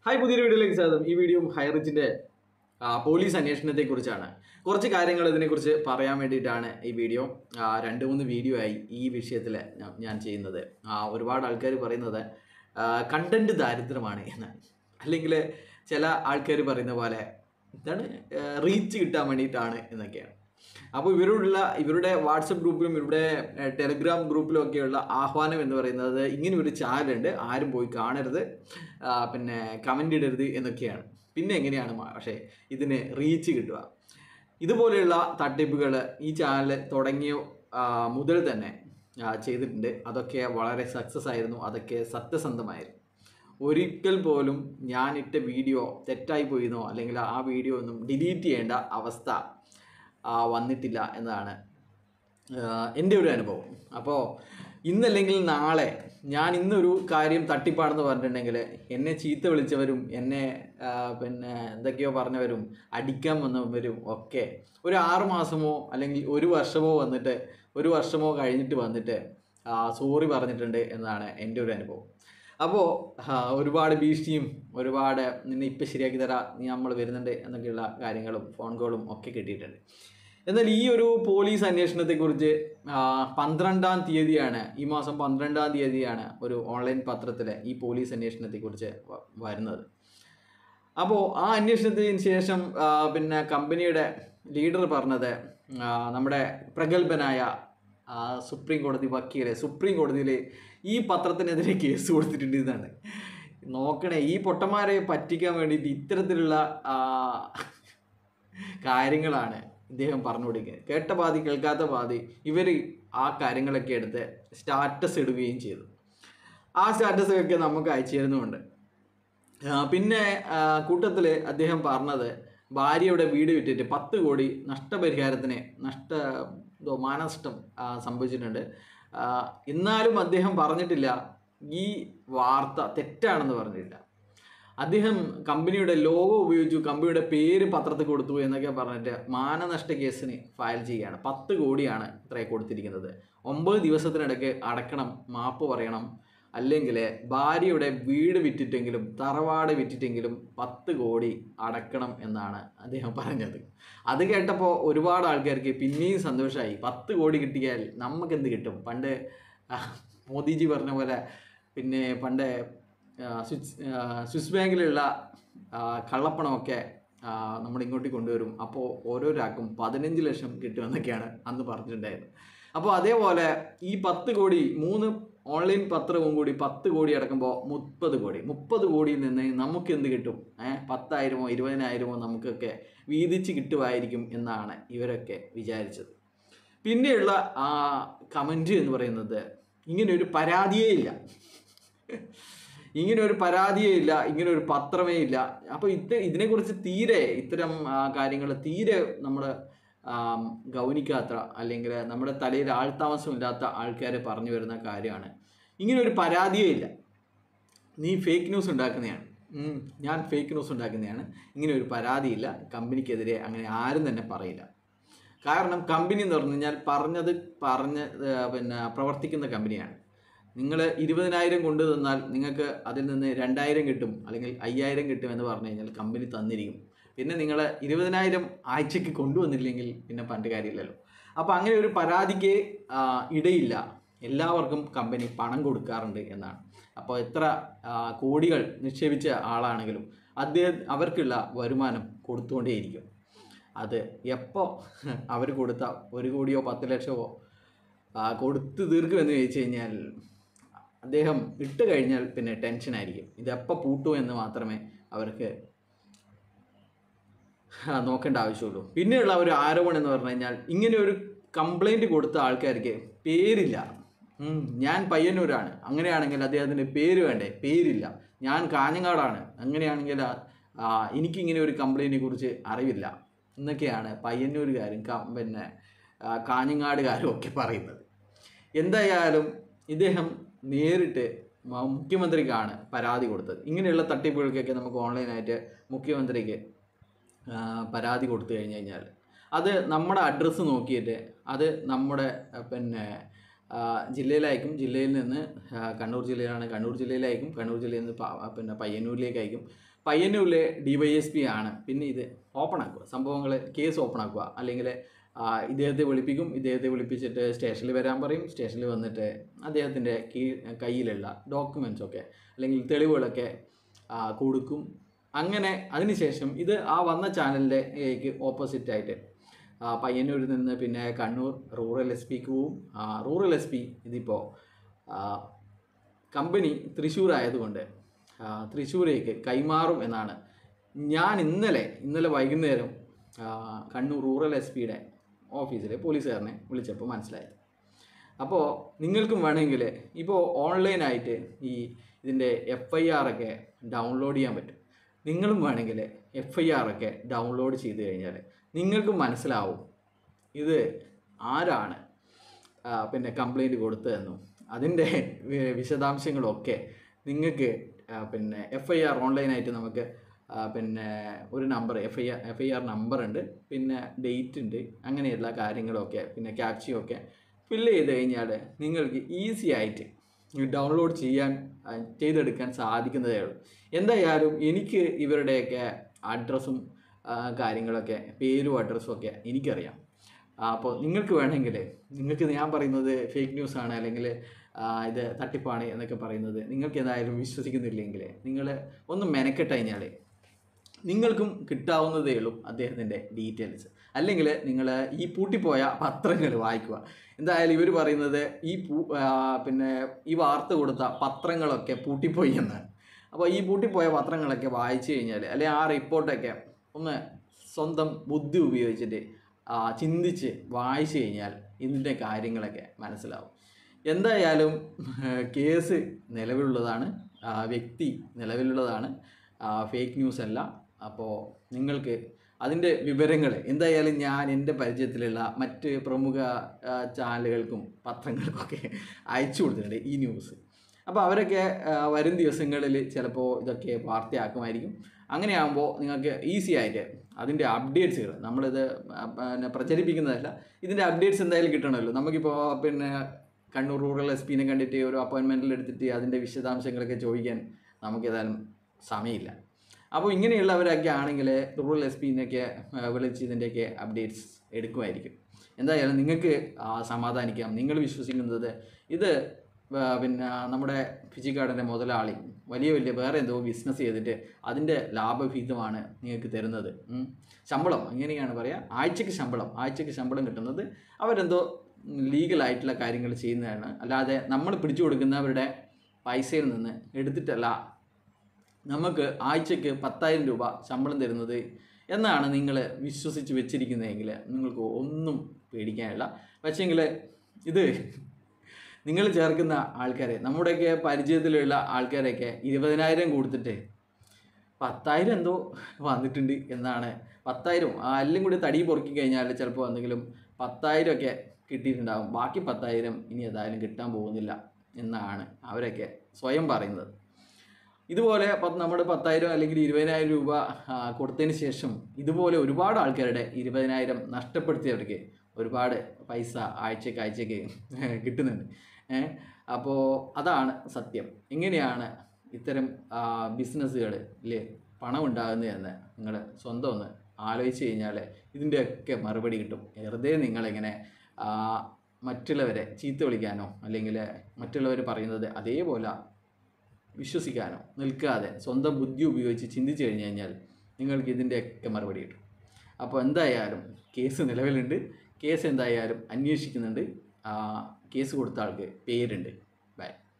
Hi പുതിയൊരു വീഡിയോയിലേക്ക് സ്വാഗതം ഈ വീഡിയോ ഹൈറിച്ചിൻ്റെ പോലീസ് അന്വേഷണത്തെ കുറിച്ചാണ് കുറച്ച് കാര്യങ്ങൾ ഇതിനെക്കുറിച്ച് പറയാൻ വേണ്ടിയിട്ടാണ് ഈ വീഡിയോ ആ, രണ്ട് മൂന്ന് വീഡിയോ ആയി ഈ വിഷയത്തിൽ ഞാൻ ചെയ്യുന്നത് ആ, ഒരുപാട് ആൾക്കാർ പറയുന്നത് കണ്ടന്റ് ദാരിദ്ര്യമാണ് എന്ന് അല്ലെങ്കിൽ ചില ആൾക്കാർ പറയുന്ന പോലെ എന്താണ് റീച്ച് കിട്ടാൻ വേണ്ടിയിട്ടാണ് എന്നൊക്കെയാണ് അപ്പോൾ ഇവരോടുള്ള ഇവരുടെ വാട്സപ്പ് ഗ്രൂപ്പിലും ഇവരുടെ ഏഹ്, ടെലഗ്രാം ഗ്രൂപ്പിലും ഒക്കെയുള്ള ആഹ്വാനം എന്ന് പറയുന്നത് ഇങ്ങനെ ഒരു ചാനലുണ്ട് ആരും പോയി കാണരുത് ആ, പിന്നെ കമൻ്റ് ഇടരുത് എന്നൊക്കെയാണ് പിന്നെ എങ്ങനെയാണ് മാ- പക്ഷേ ഇതിന് റീച്ച് കിട്ടുക ഇതുപോലെയുള്ള തട്ടിപ്പുകൾ ഈ ചാനൽ തുടങ്ങിയ ആ, മുതൽ തന്നെ ആ, ചെയ്തിട്ടുണ്ട് അതൊക്കെ വളരെ സക്സസ് ആയിരുന്നു അതൊക്കെ സത്യസന്ധമായിരുന്നു ഒരിക്കൽ പോലും ഞാൻ ഇട്ട വീഡിയോ തെറ്റായി പോയിരുന്നോ അല്ലെങ്കിൽ ആ വീഡിയോ ഒന്നും ഡിലീറ്റ് ചെയ്യേണ്ട അവസ്ഥ ആ, വന്നിട്ടില്ല എന്നതാണ് ആഹ് എൻ്റെ ഒരു അനുഭവം അപ്പോൾ ഇന്നല്ലെങ്കിൽ നാളെ ഞാൻ ഇന്നൊരു കാര്യം തട്ടിപ്പാണെന്ന് പറഞ്ഞിട്ടുണ്ടെങ്കിൽ എന്നെ ചീത്ത വിളിച്ചവരും എന്നെ ആഹ് പിന്നെ എന്തൊക്കെയോ പറഞ്ഞവരും അടിക്കാൻ വന്നവരും ഒക്കെ ഒരു ആറ് മാസമോ അല്ലെങ്കിൽ ഒരു വർഷമോ വന്നിട്ട് ഒരു വർഷമോ കഴിഞ്ഞിട്ട് വന്നിട്ട് സോറി പറഞ്ഞിട്ടുണ്ട് എന്നാണ് എൻ്റെ ഒരു അനുഭവം അപ്പോൾ ഒരുപാട് ഭീഷണിയും ഒരുപാട് നിന്നെ ഇപ്പം ശരിയാക്കി തരാം നീ നമ്മൾ വരുന്നുണ്ട് എന്നൊക്കെയുള്ള കാര്യങ്ങളും ഫോൺ കോളും ഒക്കെ കിട്ടിയിട്ടുണ്ട് എന്നാൽ ഈ ഒരു പോലീസ് അന്വേഷണത്തെക്കുറിച്ച് ആ, പന്ത്രണ്ടാം തീയതിയാണ് ഈ മാസം പന്ത്രണ്ടാം തീയതിയാണ് ഒരു ഓൺലൈൻ പത്രത്തിൽ ഈ പോലീസ് അന്വേഷണത്തെക്കുറിച്ച് വ- വരുന്നത് അപ്പോൾ ആ അന്വേഷണത്തിന് ശേഷം ആ, പിന്നെ കമ്പനിയുടെ ലീഡർ പറഞ്ഞത് ആ, നമ്മുടെ പ്രഗത്ഭനായ ആ, സുപ്രീം കോടതി വക്കീല് സുപ്രീം കോടതിയിൽ ഈ പത്രത്തിനെതിരെ കേസ് കൊടുത്തിട്ടുണ്ട് എന്നാണ് നോക്കണേ ഈ പൊട്ടന്മാരെ പറ്റിക്കാൻ വേണ്ടിയിട്ട് ഇത്തരത്തിലുള്ള ആ, കാര്യങ്ങളാണ് ഇദ്ദേഹം പറഞ്ഞു കൊടുക്കുന്നത് കേട്ട പാതി കേൾക്കാത്ത പാതി ഇവർ ആ കാര്യങ്ങളൊക്കെ എടുത്ത് സ്റ്റാറ്റസ് ഇടുകയും ചെയ്തു ആ സ്റ്റാറ്റസ് ഒക്കെ നമുക്ക് അയച്ചു തരുന്നുമുണ്ട് ആ, പിന്നെ കൂട്ടത്തിൽ അദ്ദേഹം പറഞ്ഞത് ഭാര്യയുടെ വീട് വിറ്റിട്ട് പത്ത് കോടി നഷ്ടപരിഹാരത്തിന് നഷ്ട എന്തോ മാനനഷ്ടം ആ, സംഭവിച്ചിട്ടുണ്ട് ആ, എന്നാലും അദ്ദേഹം പറഞ്ഞിട്ടില്ല ഈ വാർത്ത തെറ്റാണെന്ന് പറഞ്ഞിട്ടില്ല അദ്ദേഹം കമ്പനിയുടെ ലോഗോ ഉപയോഗിച്ചു കമ്പനിയുടെ പേര് പത്രത്തിൽ കൊടുത്തു എന്നൊക്കെ പറഞ്ഞിട്ട് മാനനഷ്ട കേസിന് ഫയൽ ചെയ്യുകയാണ് പത്ത് കോടിയാണ് ഇത്രേ കൊടുത്തിരിക്കുന്നത് ഒമ്പത് ദിവസത്തിനിടയ്ക്ക് അടക്കണം മാപ്പ് പറയണം അല്ലെങ്കിൽ ഭാര്യയുടെ വീട് വിറ്റിട്ടെങ്കിലും തറവാട് വിറ്റിട്ടെങ്കിലും പത്ത് കോടി അടക്കണം എന്നാണ് അദ്ദേഹം പറഞ്ഞത് അത് കേട്ടപ്പോൾ ഒരുപാട് ആൾക്കാർക്ക് പിന്നെയും സന്തോഷമായി പത്ത് കോടി കിട്ടിയാൽ നമുക്കെന്ത് കിട്ടും പണ്ട് ആ, മോദിജി പറഞ്ഞ പോലെ പിന്നെ പണ്ട് ആ, സ്വിസ് ആ, സ്വിസ് ബാങ്കിലുള്ള ആ, കള്ളപ്പണമൊക്കെ ആ, നമ്മൾ ഇങ്ങോട്ട് കൊണ്ടുവരും അപ്പോൾ ഓരോരാൾക്കും പതിനഞ്ച് ലക്ഷം കിട്ടുമെന്നൊക്കെയാണ് അന്ന് പറഞ്ഞിട്ടുണ്ടായിരുന്നത് അപ്പോൾ അതേപോലെ ഈ പത്ത് കോടി മൂന്ന് ഓൺലൈൻ പത്രവും കൂടി പത്ത് കോടി അടക്കുമ്പോൾ മുപ്പത് കോടി മുപ്പത് കോടിയിൽ നിന്ന് നമുക്ക് എന്ത് കിട്ടും ഏഹ് പത്തായിരമോ ഇരുപതിനായിരമോ നമുക്കൊക്കെ വീതിച്ച് കിട്ടുമായിരിക്കും എന്നാണ് ഇവരൊക്കെ വിചാരിച്ചത് പിന്നെയുള്ള ആ കമൻറ്റ് എന്ന് പറയുന്നത് ഇങ്ങനെ ഒരു പരാതിയേ ഇല്ല ഇങ്ങനെ ഒരു പരാതിയേ ഇല്ല ഇങ്ങനെ ഒരു പത്രമേ ഇല്ല അപ്പോൾ ഇത് ഇതിനെക്കുറിച്ച് തീരെ ഇത്തരം കാര്യങ്ങൾ തീരെ നമ്മൾ ഗൗനിക്കാത്ത അല്ലെങ്കിൽ നമ്മുടെ തലയിൽ ആൾതാമസമില്ലാത്ത ആൾക്കാരെ പറഞ്ഞു വരുന്ന കാര്യമാണ് ഇങ്ങനെ ഒരു പരാതിയേ ഇല്ല നീ ഫേക്ക് ന്യൂസ് ഉണ്ടാക്കുന്നതാണ് ഉം, ഞാൻ ഫേക്ക് ന്യൂസ് ഉണ്ടാക്കുന്നതാണ് ഇങ്ങനെ ഒരു പരാതിയില്ല കമ്പനിക്കെതിരെ അങ്ങനെ ആരും തന്നെ പറയില്ല കാരണം കമ്പനി എന്ന് പറഞ്ഞു കഴിഞ്ഞാൽ പറഞ്ഞത് പറഞ്ഞ് ഏർ പിന്നെ പ്രവർത്തിക്കുന്ന കമ്പനിയാണ് നിങ്ങൾ ഇരുപതിനായിരം കൊണ്ടു തന്നാൽ നിങ്ങൾക്ക് അതിൽ നിന്ന് രണ്ടായിരം കിട്ടും അല്ലെങ്കിൽ അയ്യായിരം കിട്ടും എന്ന് പറഞ്ഞു കഴിഞ്ഞാൽ കമ്പനി തന്നിരിക്കും പിന്നെ നിങ്ങൾ ഇരുപതിനായിരം ആഴ്ചയ്ക്ക് കൊണ്ടുവന്നില്ലെങ്കിൽ പിന്നെ പണ്ട് കാര്യമില്ലല്ലോ അപ്പോൾ അങ്ങനെ ഒരു പരാതിക്ക് ആ, ഇടയില്ല എല്ലാവർക്കും കമ്പനി പണം കൊടുക്കാറുണ്ട് എന്നാണ് അപ്പോൾ എത്ര ആ, കോടികൾ നിക്ഷേപിച്ച ആളാണെങ്കിലും അദ്ദേഹം അവർക്കുള്ള വരുമാനം കൊടുത്തുകൊണ്ടേയിരിക്കും അത് എപ്പോൾ അവർ കൊടുത്ത ഒരു കോടിയോ പത്ത് ലക്ഷമോ ആ, കൊടുത്ത് തീർക്കുമെന്ന് ചോദിച്ചു കഴിഞ്ഞാൽ അദ്ദേഹം ഇട്ട് കഴിഞ്ഞാൽ പിന്നെ ടെൻഷനായിരിക്കും ഇതെപ്പോൾ പൂട്ടു എന്ന് മാത്രമേ അവർക്ക് ആ, നോക്കേണ്ട ആവശ്യമുള്ളൂ പിന്നെയുള്ള ഒരു ആരോപണം എന്ന് പറഞ്ഞു കഴിഞ്ഞാൽ ഇങ്ങനെ ഒരു കംപ്ലൈൻറ്റ് കൊടുത്ത ആൾക്കാർക്ക് പേരില്ല ഉം, ഞാൻ പയ്യന്നൂരാണ് അങ്ങനെയാണെങ്കിൽ അദ്ദേഹത്തിന് പേര് വേണ്ടേ പേരില്ല ഞാൻ കാഞ്ഞങ്ങാടാണ് അങ്ങനെയാണെങ്കിൽ ആ, ആ, എനിക്കിങ്ങനെ ഒരു കംപ്ലൈൻറ്റിനെ കുറിച്ച് അറിവില്ല എന്നൊക്കെയാണ് പയ്യന്നൂരുകാരും ക- പിന്നെ ആ, കാഞ്ഞങ്ങാടുകാരും ഒക്കെ പറയുന്നത് എന്തായാലും ഇദ്ദേഹം നേരിട്ട് മ- മുഖ്യമന്ത്രിക്കാണ് പരാതി കൊടുത്തത് ഇങ്ങനെയുള്ള തട്ടിപ്പുകൾക്കൊക്കെ നമുക്ക് ഓൺലൈനായിട്ട് മുഖ്യമന്ത്രിക്ക് ആ, പരാതി കൊടുത്തു കഴിഞ്ഞ് കഴിഞ്ഞാൽ അത് നമ്മുടെ അഡ്രസ്സ് നോക്കിയിട്ട് അത് നമ്മുടെ ആ, പിന്നെ ആ, ജില്ലയിലയക്കും ജില്ലയിൽ നിന്ന് ആ, കണ്ണൂർ ജില്ലയിലാണ് കണ്ണൂർ ജില്ലയിലയക്കും കണ്ണൂർ ജില്ലയിൽ നിന്ന് പ- പിന്നെ പയ്യന്നൂരിലേക്ക് അയക്കും പയ്യന്നൂരിലെ ഡി വൈ എസ് പി ആണ് പിന്നെ ഇത് ഓപ്പൺ ആക്കുക സംഭവങ്ങൾ കേസ് ഓപ്പൺ ആക്കുക അല്ലെങ്കിൽ ആ, ഇദ്ദേഹത്തെ വിളിപ്പിക്കും ഇദ്ദേഹത്തെ വിളിപ്പിച്ചിട്ട് സ്റ്റേഷനിൽ വരാൻ പറയും സ്റ്റേഷനിൽ വന്നിട്ട് അദ്ദേഹത്തിൻ്റെ കീ കയ്യിലുള്ള ഡോക്യുമെൻറ്റ്സ് ഒക്കെ അല്ലെങ്കിൽ തെളിവുകളൊക്കെ ആ, കൊടുക്കും അങ്ങനെ അതിനുശേഷം ഇത് ആ വന്ന ചാനലിൻ്റെ ഓപ്പോസിറ്റ് ആയിട്ട് ആ, പയ്യന്നൂരിൽ നിന്ന് പിന്നെ കണ്ണൂർ റൂറൽ എസ് പിക്ക് പോവും ആ, റൂറൽ എസ് പി ഇതിപ്പോൾ കമ്പനി തൃശ്ശൂർ ആയതുകൊണ്ട് ആ, തൃശ്ശൂരേക്ക് കൈമാറും എന്നാണ് ഞാൻ ഇന്നലെ ഇന്നലെ വൈകുന്നേരം ആ, കണ്ണൂർ റൂറൽ എസ് പിയുടെ ഓഫീസിലെ പോലീസുകാരനെ വിളിച്ചപ്പോൾ മനസ്സിലായത് അപ്പോൾ നിങ്ങൾക്കും വേണമെങ്കിൽ ഇപ്പോൾ ഓൺലൈനായിട്ട് ഈ ഇതിൻ്റെ എഫ് ഐ ആർ ഒക്കെ ഡൗൺലോഡ് ചെയ്യാൻ പറ്റും നിങ്ങളും വേണമെങ്കിൽ എഫ് ഐ ആർ ഒക്കെ ഡൗൺലോഡ് ചെയ്ത് കഴിഞ്ഞാൽ നിങ്ങൾക്കും മനസ്സിലാവും ഇത് ആരാണ് ആ, പിന്നെ കംപ്ലൈൻറ്റ് കൊടുത്തതെന്നും അതിൻ്റെ വി- വിശദാംശങ്ങളൊക്കെ നിങ്ങൾക്ക് ആ, പിന്നെ എഫ് ഐ ആർ ഓൺലൈനായിട്ട് നമുക്ക് ആ, പിന്നെ ഒരു number F I R F I R number ഉണ്ട് പിന്നെ ഡേറ്റ് ഉണ്ട് അങ്ങനെയുള്ള കാര്യങ്ങളൊക്കെ പിന്നെ ക്യാപ്ചയും ഒക്കെ ഫില്ല് ചെയ്ത് കഴിഞ്ഞാൽ നിങ്ങൾക്ക് ഈസി ആയിട്ട് ഡൗൺലോഡ് ചെയ്യാൻ ആ, ചെയ്തെടുക്കാൻ സാധിക്കുന്നതേ ഉള്ളൂ എന്തായാലും എനിക്ക് ഇവരുടെയൊക്കെ അഡ്രസ്സും കാര്യങ്ങളൊക്കെ പേരും അഡ്രസ്സും ഒക്കെ എനിക്കറിയാം ആ, അപ്പോൾ നിങ്ങൾക്ക് വേണമെങ്കിൽ നിങ്ങൾക്ക് ഞാൻ പറയുന്നത് ഫേക്ക് ന്യൂസ് ആണ് അല്ലെങ്കിൽ ആ, ഇത് തട്ടിപ്പാണ് എന്നൊക്കെ പറയുന്നത് നിങ്ങൾക്ക് എന്തായാലും വിശ്വസിക്കുന്നില്ലെങ്കിൽ നിങ്ങൾ ഒന്ന് മെനക്കെട്ട് കഴിഞ്ഞാൽ നിങ്ങൾക്കും കിട്ടാവുന്നതേ ഉള്ളൂ അദ്ദേഹത്തിൻ്റെ ഡീറ്റെയിൽസ് അല്ലെങ്കിൽ നിങ്ങൾ ഈ പൂട്ടിപ്പോയ പത്രങ്ങൾ വായിക്കുക എന്തായാലും ഇവർ പറയുന്നത് ഈ പൂ ആ, പിന്നെ ഈ വാർത്ത കൊടുത്ത പത്രങ്ങളൊക്കെ പൂട്ടിപ്പോയി എന്നാണ് അപ്പോൾ ഈ പൂട്ടിപ്പോയ പത്രങ്ങളൊക്കെ വായിച്ചു കഴിഞ്ഞാൽ അല്ലെങ്കിൽ ആ റിപ്പോർട്ടൊക്കെ ഒന്ന് സ്വന്തം ബുദ്ധി ഉപയോഗിച്ചിട്ട് ആ, ചിന്തിച്ച് വായിച്ചു കഴിഞ്ഞാൽ ഇതിൻ്റെ കാര്യങ്ങളൊക്കെ മനസ്സിലാവും എന്തായാലും കേസ് നിലവിലുള്ളതാണ് ആ, വ്യക്തി നിലവിലുള്ളതാണ് ഫേക്ക് ന്യൂസ് അല്ല അപ്പോൾ നിങ്ങൾക്ക് അതിൻ്റെ വിവരങ്ങൾ എന്തായാലും ഞാൻ എൻ്റെ പരിചയത്തിലുള്ള മറ്റ് പ്രമുഖ ആ, ചാനലുകൾക്കും പത്രങ്ങൾക്കൊക്കെ അയച്ചു കൊടുത്തിട്ടുണ്ട് ഈ ന്യൂസ് അപ്പോൾ അവരൊക്കെ ആ, വരും ദിവസങ്ങളിൽ ചിലപ്പോൾ ഇതൊക്കെ വാർത്തയാക്കുമായിരിക്കും അങ്ങനെയാകുമ്പോൾ നിങ്ങൾക്ക് ഈസി ആയിട്ട് അതിൻ്റെ അപ്ഡേറ്റ്സുകൾ നമ്മളിത് ആ, പിന്നെ പ്രചരിപ്പിക്കുന്നതല്ല ഇതിൻ്റെ അപ്ഡേറ്റ്സ് എന്തായാലും കിട്ടണമല്ലോ നമുക്കിപ്പോൾ പിന്നെ കണ്ണൂർ റൂറൽ എസ് പിനെ കണ്ടിട്ട് ഒരു അപ്പോയിൻമെൻറ്റിൽ എടുത്തിട്ട് അതിൻ്റെ വിശദാംശങ്ങളൊക്കെ ചോദിക്കാൻ നമുക്ക് ഏതായാലും സമയമില്ല അപ്പോൾ ഇങ്ങനെയുള്ളവരൊക്കെ ആണെങ്കിൽ റൂറൽ എസ് പിന്നൊക്കെ വിളിച്ച് ഇതിൻ്റെയൊക്കെ അപ്ഡേറ്റ്സ് എടുക്കുമായിരിക്കും എന്തായാലും നിങ്ങൾക്ക് ആ, സമാധാനിക്കാം നിങ്ങൾ വിശ്വസിക്കുന്നത് ഇത് ആ, പിന്നെ നമ്മുടെ ഫിജിക്കാടൻ്റെ മുതലാളി വലിയ വലിയ വേറെ എന്തോ ബിസിനസ് ചെയ്തിട്ട് അതിൻ്റെ ലാഭവിഹിതമാണ് നിങ്ങൾക്ക് തരുന്നത് ഉം. ശമ്പളം അങ്ങനെയാണ് പറയുക ആഴ്ചയ്ക്ക് ശമ്പളം ആഴ്ചയ്ക്ക് ശമ്പളം കിട്ടുന്നത് അവരെന്തോ ലീഗലായിട്ടുള്ള കാര്യങ്ങൾ ചെയ്യുന്നതാണ് അല്ലാതെ നമ്മൾ പിടിച്ചു കൊടുക്കുന്നവരുടെ പൈസയിൽ നിന്ന് എടുത്തിട്ടല്ല നമുക്ക് ആഴ്ചയ്ക്ക് പത്തായിരം രൂപ ശമ്പളം തരുന്നത് എന്നാണ് നിങ്ങൾ വിശ്വസിച്ച് വെച്ചിരിക്കുന്നതെങ്കിൽ നിങ്ങൾക്ക് ഒന്നും പേടിക്കാനില്ല പക്ഷേങ്കിൽ ഇത് നിങ്ങൾ ചേർക്കുന്ന ആൾക്കാരെ നമ്മുടെയൊക്കെ പരിചയത്തിലുള്ള ആൾക്കാരെയൊക്കെ ഇരുപതിനായിരം കൊടുത്തിട്ട് പത്തായിരം എന്തോ വന്നിട്ടുണ്ട് എന്നാണ് പത്തായിരം ആ എല്ലാം കൂടി തടി പൊറുക്കി കഴിഞ്ഞാൽ ചിലപ്പോൾ എന്തെങ്കിലും പത്തായിരം ഒക്കെ കിട്ടിയിട്ടുണ്ടാകും ബാക്കി പത്തായിരം ഇനി ഏതായാലും കിട്ടാൻ പോകുന്നില്ല എന്നാണ് അവരൊക്കെ സ്വയം പറയുന്നത് ഇതുപോലെ പത്ത് നമ്മുടെ പത്തായിരം അല്ലെങ്കിൽ ഇരുപതിനായിരം രൂപ ആ, കൊടുത്തതിന് ശേഷം ഇതുപോലെ ഒരുപാട് ആൾക്കാരുടെ ഇരുപതിനായിരം നഷ്ടപ്പെടുത്തിയവർക്ക് ഒരുപാട് പൈസ ആഴ്ചക്ക് ആഴ്ചക്ക് കിട്ടുന്നുണ്ട് അപ്പോൾ അതാണ് സത്യം എങ്ങനെയാണ് ഇത്തരം ബിസിനസ്സുകളിൽ പണം ഉണ്ടാകുന്നതെന്ന് നിങ്ങൾ സ്വന്തം ഒന്ന് ആലോചിച്ച് കഴിഞ്ഞാൽ ഇതിൻ്റെയൊക്കെ മറുപടി കിട്ടും വെറുതെ നിങ്ങളിങ്ങനെ ആ, മറ്റുള്ളവരെ ചീത്ത വിളിക്കാനോ അല്ലെങ്കിൽ മറ്റുള്ളവർ പറയുന്നത് അതേപോലെ വിശ്വസിക്കാനോ നിൽക്കാതെ സ്വന്തം ബുദ്ധി ഉപയോഗിച്ച് ചിന്തിച്ചു കഴിഞ്ഞു കഴിഞ്ഞാൽ നിങ്ങൾക്ക് ഇതിൻ്റെയൊക്കെ മറുപടി കിട്ടും അപ്പോൾ എന്തായാലും കേസ് നിലവിലുണ്ട് കേസ് എന്തായാലും അന്വേഷിക്കുന്നുണ്ട് ആ, കേസ് കൊടുത്ത ആൾക്ക് പേരുണ്ട് ബൈ